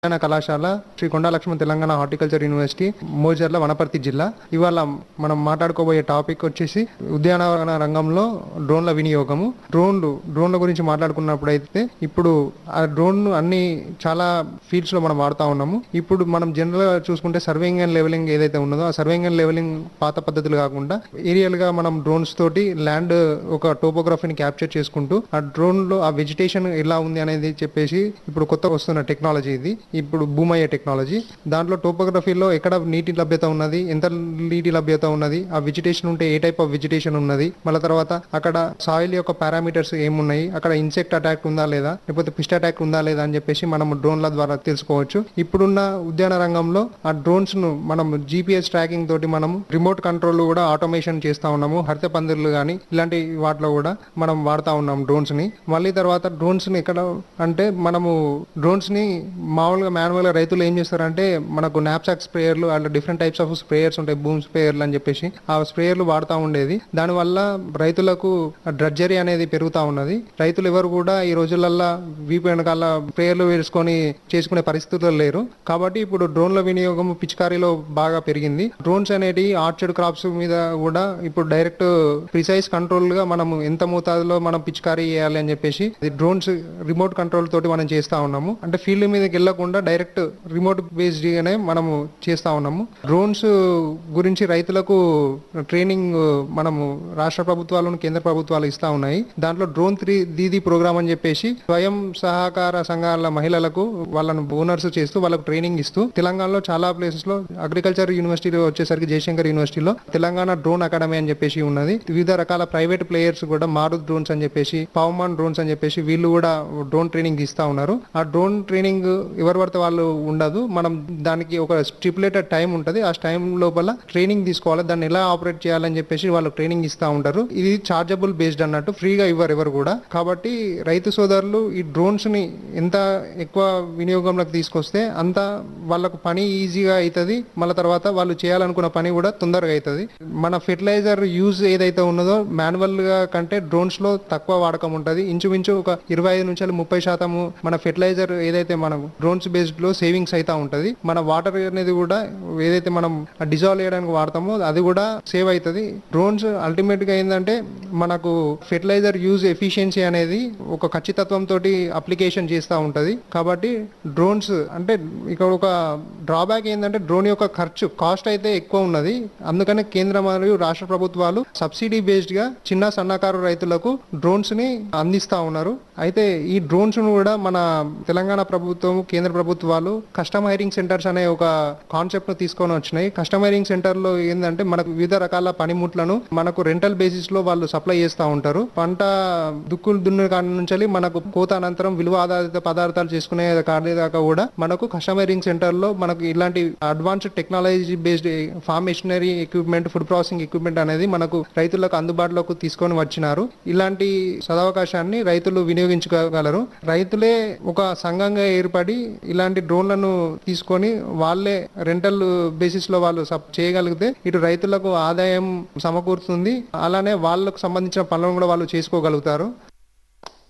విజ్ఞాన కళాశాల Shri Konda Laxman Telangana horticulture university Mojerla Wanaparthy జిల్లా ఇవాళ మనం మాట్లాడుకోబోయే టాపిక్ వచ్చేసి ఉద్యానవన రంగంలో డ్రోన్ల వినియోగము డ్రోన్లు డ్రోన్ల గురించి మాట్లాడుకున్నప్పుడు అయితే ఇప్పుడు ఆ డ్రోన్ అన్ని చాలా ఫీల్డ్స్ లో మనం వాడుతా ఉన్నాము ఇప్పుడు మనం జనరల్ గా చూసుకుంటే సర్వేయింగ్ అండ్ లెవెలింగ్ ఏదైతే ఉన్నదో ఆ సర్వేయింగ్ అండ్ లెవెలింగ్ పాత పద్ధతులు కాకుండా ఏరియల్ గా మనం డ్రోన్స్ తోటి ల్యాండ్ ఒక టోపోగ్రఫీని క్యాప్చర్ చేసుకుంటూ ఆ డ్రోన్ లో ఆ వెజిటేషన్ ఎలా ఉంది అనేది చెప్పేసి ఇప్పుడు కొత్తగా వస్తున్న టెక్నాలజీ ఇది ఇప్పుడు భూమ్ అయ్యే టెక్నాలజీ దాంట్లో టోపోగ్రఫీలో ఎక్కడ నీటి లభ్యత ఉన్నది ఎంత నీటి లభ్యత ఉన్నది ఆ వెజిటేషన్ ఉంటే ఏ టైప్ ఆఫ్ వెజిటేషన్ ఉన్నది మళ్ళీ తర్వాత అక్కడ సాయిల్ యొక్క పారామీటర్స్ ఏమున్నాయి అక్కడ ఇన్సెక్ట్ అటాక్ ఉందా లేదా లేకపోతే పిస్ట్ అటాక్ ఉందా లేదా అని చెప్పేసి మనం డ్రోన్ల ద్వారా తెలుసుకోవచ్చు ఇప్పుడున్న ఉద్యాన రంగంలో ఆ డ్రోన్స్ ను మనం జీపీఎస్ ట్రాకింగ్ తోటి మనం రిమోట్ కంట్రోల్ కూడా ఆటోమేషన్ చేస్తా ఉన్నాము హరిత పందిర్లు కానీ ఇలాంటి వాటిలో కూడా మనం వాడుతా ఉన్నాం డ్రోన్స్ ని మళ్ళీ తర్వాత డ్రోన్స్ ని ఎక్కడ అంటే మనము డ్రోన్స్ ని మామూలుగా మాన్యువల్ గా రైతులు ఏం చేస్తారంటే మనకు నాప్సాక్ స్ప్రేయర్లు అట్లా డిఫరెంట్ టైప్స్ ఆఫ్ స్ప్రేయర్స్ ఉంటాయి బూమ్ స్ప్రేయర్లు అని చెప్పేసి ఆ స్ప్రేయర్లు వాడుతూ ఉండేది దానివల్ల రైతులకు డ్రడ్జరీ అనేది పెరుగుతా ఉన్నది రైతులు ఎవరు కూడా ఈ రోజులల్లో వీపు వెనకాల స్ప్రేయర్లు వేసుకొని చేసుకునే పరిస్థితుల్లో లేరు కాబట్టి ఇప్పుడు డ్రోన్ల వినియోగం పిచికారీలో బాగా పెరిగింది డ్రోన్స్ అనేటి ఆర్చర్డ్ క్రాప్స్ మీద కూడా ఇప్పుడు డైరెక్ట్ ప్రిసైజ్ కంట్రోల్ గా మనం ఎంత మోతాదులో మనం పిచికారీ చేయాలి అని చెప్పేసి డ్రోన్స్ రిమోట్ కంట్రోల్ తోటి మనం చేస్తా ఉన్నాము అంటే ఫీల్డ్ మీదకి వెళ్లకుండా డైరెక్ట్ రిమోట్ బేస్డ్ గానే మనము చేస్తా ఉన్నాము డ్రోన్స్ గురించి రైతులకు ట్రైనింగ్ మనము రాష్ట్ర ప్రభుత్వాలను కేంద్ర ప్రభుత్వాలు ఇస్తా ఉన్నాయి దాంట్లో డ్రోన్ త్రీ దీది ప్రోగ్రామ్ అని చెప్పేసి స్వయం సహకార సంఘాల మహిళలకు వాళ్ళను ఓనర్స్ చేస్తూ వాళ్ళకు ట్రైనింగ్ ఇస్తూ తెలంగాణలో చాలా ప్లేసెస్ లో అగ్రికల్చర్ యూనివర్సిటీలో వచ్చేసరికి జయశంకర్ యూనివర్సిటీలో తెలంగాణ డ్రోన్ అకాడమీ అని చెప్పేసి ఉన్నది వివిధ రకాల ప్రైవేట్ ప్లేయర్స్ కూడా మారుత్ డ్రోన్స్ అని చెప్పేసి పవమాన్ డ్రోన్స్ అని చెప్పేసి వీళ్ళు కూడా డ్రోన్ ట్రైనింగ్ ఇస్తా ఉన్నారు ఆ డ్రోన్ ట్రైనింగ్ ఎవరు పడితే వాళ్ళు ఉండదు మనం దానికి ఒక స్టిపులేటెడ్ టైం ఉంటది ఆ టైం లోపల ట్రైనింగ్ తీసుకోవాలి దాన్ని ఎలా ఆపరేట్ చేయాలని చెప్పేసి వాళ్ళు ట్రైనింగ్ ఇస్తా ఉంటారు ఇది చార్జబుల్ బేస్డ్ అన్నట్టు ఫ్రీగా ఇవ్వరు ఎవరు కూడా కాబట్టి రైతు సోదరులు ఈ డ్రోన్స్ ని ఎంత ఎక్కువ వినియోగంలోకి తీసుకొస్తే అంత వాళ్ళకు పని ఈజీగా అవుతుంది మళ్ళీ తర్వాత వాళ్ళు చేయాలనుకున్న పని కూడా తొందరగా అవుతుంది మన ఫెర్టిలైజర్ యూజ్ ఏదైతే ఉన్నదో మాన్యువల్ గా కంటే డ్రోన్స్ లో తక్కువ వాడకం ఉంటుంది ఇంచుమించు ఒక ఇరవై ఐదు నుంచి ముప్పై శాతము మన ఫెర్టిలైజర్ ఏదైతే మనం డ్రోన్స్ బేస్డ్ లో సేవింగ్స్ అయితే ఉంటది మన వాటర్ అనేది కూడా ఏదైతే మనం డిజాల్వ్ చేయడానికి వాడతామో అది కూడా సేవ్ అవుతుంది డ్రోన్స్ అల్టిమేట్ గా ఏంటంటే మనకు ఫెర్టిలైజర్ యూజ్ ఎఫిషియన్సీ అనేది ఒక ఖచ్చితత్వం తోటి అప్లికేషన్ చేస్తూ ఉంటది కాబట్టి డ్రోన్స్ అంటే ఇక్కడ ఒక డ్రాబ్యాక్ ఏంటంటే డ్రోన్ యొక్క ఖర్చు కాస్ట్ అయితే ఎక్కువ ఉన్నది అందుకనే కేంద్ర మరియు రాష్ట్ర ప్రభుత్వాలు సబ్సిడీ బేస్డ్ గా చిన్న సన్నకారు రైతులకు డ్రోన్స్ ని అందిస్తా ఉన్నారు అయితే ఈ డ్రోన్స్ ను కూడా మన తెలంగాణ ప్రభుత్వం కేంద్ర ప్రభుత్వాలు కస్టమ్ హైరింగ్ సెంటర్స్ అనే ఒక కాన్సెప్ట్ ను తీసుకొని వచ్చినాయి కస్టమ్ హైరింగ్ సెంటర్ లో ఏంటంటే మనకు వివిధ రకాల పనిముట్లను మనకు రెంటల్ బేసిస్ లో వాళ్ళు సప్లై చేస్తూ ఉంటారు పంట దుక్కులు దున్నే కాడి నుంచి మనకు కోత అనంతరం విలువ ఆధారిత పదార్థాలు చేసుకునే కాడి దాకా కూడా మనకు కస్టమైరింగ్ సెంటర్ లో మనకు ఇలాంటి advanced technology based farm machinery equipment food processing equipment అనేది మనకు రైతులకు అందుబాటులోకి తీసుకొని వచ్చినారు ఇలాంటి సదవకాశాన్ని రైతులు వినియోగించుకోగలరు రైతులే ఒక సంఘంగా ఏర్పడి ఇలాంటి డ్రోన్లను తీసుకొని వాళ్ళే రెంటల్ బేసిస్ లో వాళ్ళు సప్ చేయగలిగితే ఇటు రైతులకు ఆదాయం సమకూరుతుంది అలానే వాళ్ళకు సంబంధించిన పనులను కూడా వాళ్ళు చేసుకోగలుగుతారు